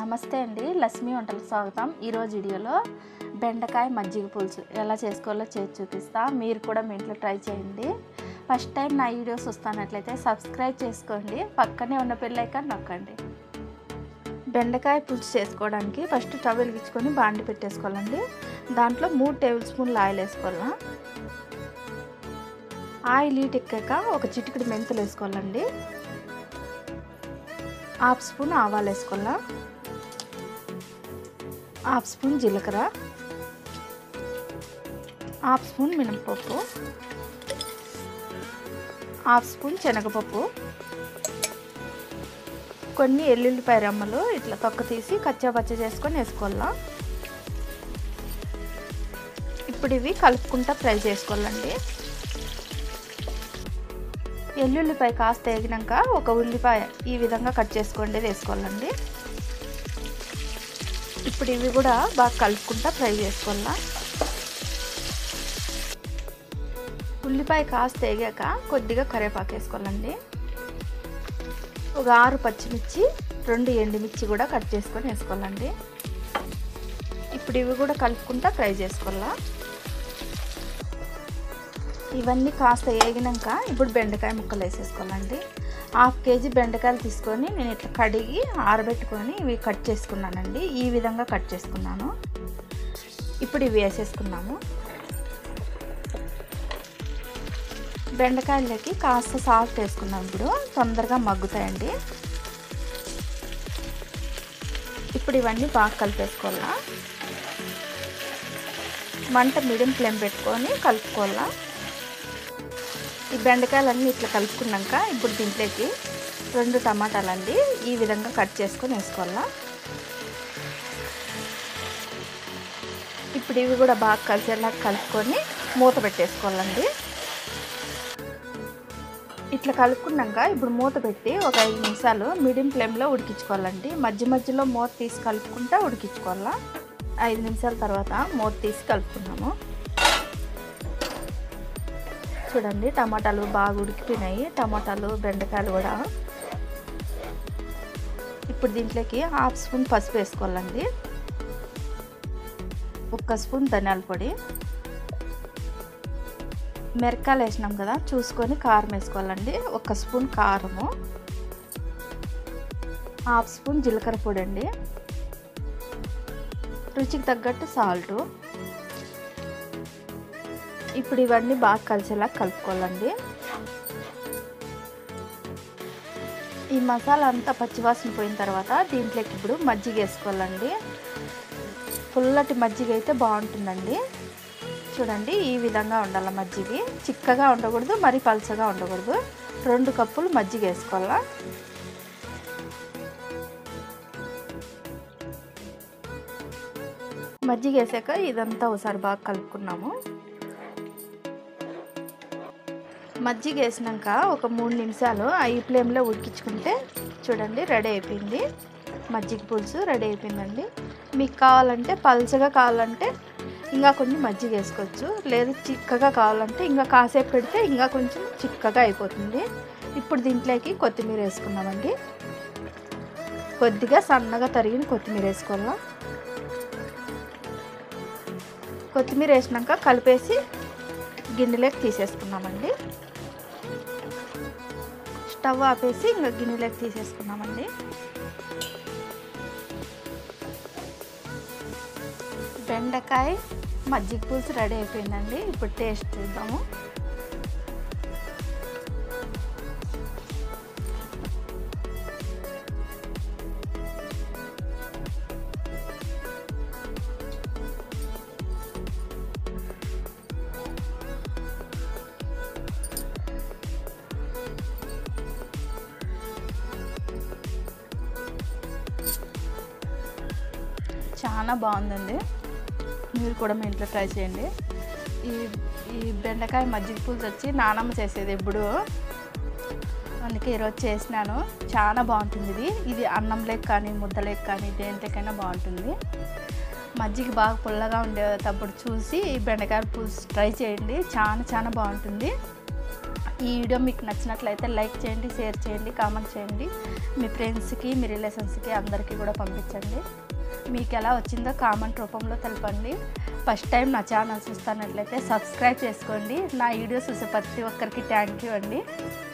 నమస్తే అండి లక్ష్మి వంటలకు స్వాగతం ఈరోజు వీడియోలో బెండకాయ మజ్జిగ పులుసు ఎలా చేసుకోవాలో చేసి చూపిస్తా మీరు కూడా మీ ఇంట్లో ట్రై చేయండి ఫస్ట్ టైం నా వీడియోస్ వస్తున్నట్లయితే సబ్స్క్రైబ్ చేసుకోండి పక్కనే ఉన్న పిల్లైకాన్ నొక్కండి బెండకాయ పులుసు చేసుకోవడానికి ఫస్ట్ స్టవ్ వెలిగించుకొని బాండి పెట్టేసుకోవాలండి దాంట్లో మూడు టేబుల్ స్పూన్లు ఆయిల్ వేసుకోవాలా ఆయిల్ హీట్ ఎక్కాక ఒక చిటికెడు మెంతులు వేసుకోవాలండి హాఫ్ స్పూన్ ఆవాలు వేసుకోవాలా హాఫ్ స్పూన్ జీలకర్ర హాఫ్ స్పూన్ మినపప్పు హాఫ్ స్పూన్ శనగపప్పు కొన్ని ఎల్లుల్లిపాయ రమ్మలు ఇట్లా తొక్క తీసి కచ్చా పచ్చ చేసుకొని వేసుకోవాలా ఇప్పుడు ఇవి కలుపుకుంటా ఫ్రై చేసుకోవాలండి ఎల్లుల్లిపాయ కాస్త వేగినాక ఒక ఉల్లిపాయ ఈ విధంగా కట్ చేసుకోండి వేసుకోవాలండి ఇప్పుడు ఇవి కూడా బాగా కలుపుకుంటా ఫ్రై చేసుకోవాలా ఉల్లిపాయ కాస్త వేగాక కొద్దిగా కరివేపాకు వేసుకోవాలండి ఒక ఆరు పచ్చిమిర్చి రెండు ఎండుమిర్చి కూడా కట్ చేసుకొని వేసుకోవాలండి ఇప్పుడు ఇవి కూడా కలుపుకుంటా ఫ్రై చేసుకోవాలా ఇవన్నీ కాస్త వేగినాక ఇప్పుడు బెండకాయ ముక్కలు వేసేసుకోవాలండి హాఫ్ కేజీ బెండకాయలు తీసుకొని నేను ఇట్లా కడిగి ఆరబెట్టుకొని ఇవి కట్ చేసుకున్నానండి ఈ విధంగా కట్ చేసుకున్నాను ఇప్పుడు ఇవి వేసేసుకున్నాము బెండకాయలకి కాస్త సాల్ట్ వేసుకున్నాం ఇప్పుడు తొందరగా మగ్గుతాయండి ఇప్పుడు ఇవన్నీ బాగా కలిపేసుకోవాలా మంట మీడియం ఫ్లేమ్ పెట్టుకొని కలుపుకోవాలా ఈ బెండకాయలన్నీ ఇట్లా కలుపుకున్నాక ఇప్పుడు దీంట్లోకి రెండు టమాటాలండి ఈ విధంగా కట్ చేసుకొని వేసుకోవాలా ఇప్పుడు ఇవి కూడా బాగా కలిసేలా కలుపుకొని మూత పెట్టేసుకోవాలండి ఇట్లా కలుపుకున్నాక ఇప్పుడు మూత పెట్టి ఒక ఐదు నిమిషాలు మీడియం ఫ్లేమ్లో ఉడికించుకోవాలండి మధ్య మధ్యలో మూత తీసి కలుపుకుంటా ఉడికించుకోవాలా ఐదు నిమిషాల తర్వాత మూత తీసి కలుపుకున్నాము చూడండి టమాటాలు బాగా ఉడికిపోయినాయి టమాటాలు బెండకాయలు కూడా ఇప్పుడు దీంట్లోకి హాఫ్ స్పూన్ పసుపు వేసుకోవాలండి ఒక్క స్పూన్ ధనియాల పొడి మిరకాయలు వేసినాం కదా చూసుకొని కారం వేసుకోవాలండి ఒక స్పూన్ కారము హాఫ్ స్పూన్ జీలకర్ర పొడి అండి రుచికి తగ్గట్టు సాల్టు ఇప్పుడు ఇవన్నీ బాగా కలిసేలా కలుపుకోవాలండి ఈ మసాలా అంతా పచ్చివాసన పోయిన తర్వాత దీంట్లోకి ఇప్పుడు మజ్జిగ వేసుకోవాలండి పుల్లటి మజ్జిగ అయితే బాగుంటుందండి చూడండి ఈ విధంగా ఉండాలి మజ్జిగ చిక్కగా ఉండకూడదు మరి పలుచగా ఉండకూడదు రెండు కప్పులు మజ్జిగ వేసుకోవాలా మజ్జిగ వేసాక ఇదంతా ఒకసారి బాగా కలుపుకున్నాము మజ్జిగ వేసినాక ఒక మూడు నిమిషాలు ఐ ఫ్లేమ్లో ఉడికించుకుంటే చూడండి రెడీ అయిపోయింది మజ్జిగ పులుసు రెడీ అయిపోయిందండి మీకు కావాలంటే పల్చగా కావాలంటే ఇంకా కొంచెం మజ్జిగ వేసుకోవచ్చు లేదు చిక్కగా కావాలంటే ఇంకా కాసేపు పెడితే ఇంకా కొంచెం చిక్కగా అయిపోతుంది ఇప్పుడు దీంట్లోకి కొత్తిమీర వేసుకున్నామండి కొద్దిగా సన్నగా తరిగిన కొత్తిమీర వేసుకోవాలా కొత్తిమీర వేసినాక కలిపేసి గిన్నెలోకి తీసేసుకున్నామండి స్టవ్ ఆపేసి ఇంకా గిన్నెలోకి తీసేసుకున్నామండి బెండకాయ మజ్జిగ పులుసు రెడీ అయిపోయిందండి ఇప్పుడు టేస్ట్ చూద్దాము చాలా బాగుందండి మీరు కూడా మీ ఇంట్లో ట్రై చేయండి ఈ ఈ బెండకాయ మజ్జిగ పులుసు వచ్చి నానమ్మ చేసేది ఎప్పుడు అందుకే ఈరోజు చేసినాను చాలా బాగుంటుంది ఇది ఇది అన్నంలోకి కానీ ముద్దలేక కానీ దేంట్లోకైనా బాగుంటుంది మజ్జిగ బాగా పుల్లగా ఉండేటప్పుడు చూసి ఈ బెండకాయ పులుసు ట్రై చేయండి చాలా చాలా బాగుంటుంది ఈ వీడియో మీకు నచ్చినట్లయితే లైక్ చేయండి షేర్ చేయండి కామెంట్ చేయండి మీ ఫ్రెండ్స్కి మీ రిలేషన్స్కి అందరికీ కూడా పంపించండి మీకు ఎలా వచ్చిందో కామెంట్ రూపంలో తెలపండి ఫస్ట్ టైం నా ఛానల్ చూస్తున్నట్లయితే సబ్స్క్రైబ్ చేసుకోండి నా వీడియోస్ చూసే ప్రతి ఒక్కరికి థ్యాంక్ యూ అండి